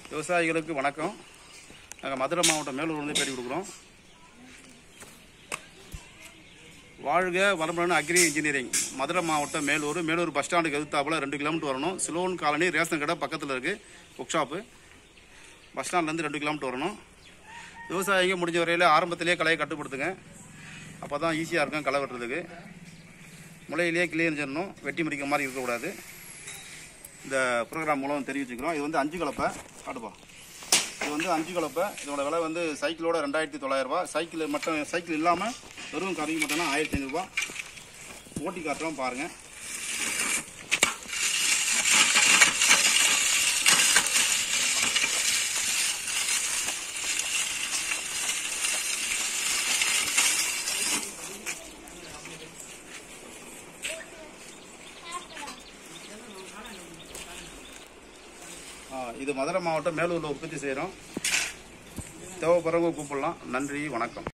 விவசாயிகளுக்கு வணக்கம் நாங்கள் மதுரை மாவட்டம் மேலூர்லேருந்து பேட்டி கொடுக்குறோம் வாழ்க வளமுடன் அக்ரி இன்ஜினியரிங் மதுரை மாவட்டம் மேலூர் மேலூர் பஸ் ஸ்டாண்டுக்கு எதிர்த்தாப்புல ரெண்டு கிலோமீட்டர் வரணும் சிலோன் காலனி ரேஷன் கடை பக்கத்தில் இருக்குது ஒர்க் ஷாப்பு பஸ் ஸ்டாண்ட்லேருந்து ரெண்டு கிலோமீட்டர் வரணும் விவசாயிங்க முடிஞ்ச வரையில் ஆரம்பத்திலேயே களையை கட்டுப்படுத்துங்க அப்போ தான் ஈஸியாக இருக்கும் களை வெட்டுறதுக்கு முளையிலேயே கிளியர் செய்யணும் வெட்டி முடிக்கிற மாதிரி இருக்கக்கூடாது இந்த ப்ரோக்ராம் மூலம் தெரிவிச்சுக்கிறோம் இது வந்து அஞ்சு கலப்பை காட்டுப்பா இது வந்து அஞ்சு கலப்பை இதோட விலை வந்து சைக்கிளோட ரெண்டாயிரத்தி தொள்ளாயிரரூபா சைக்கிள் மட்டும் சைக்கிள் இல்லாமல் வெறும் கருவி மட்டும்னா ஆயிரத்தி ஐநூறுரூபா ஓட்டி காட்டுறோம் பாருங்கள் இது மதுரை மாவட்டம் மேலூரில் உற்பத்தி செய்கிறோம் தேவைப்படுறவங்க கூப்பிடலாம் நன்றி வணக்கம்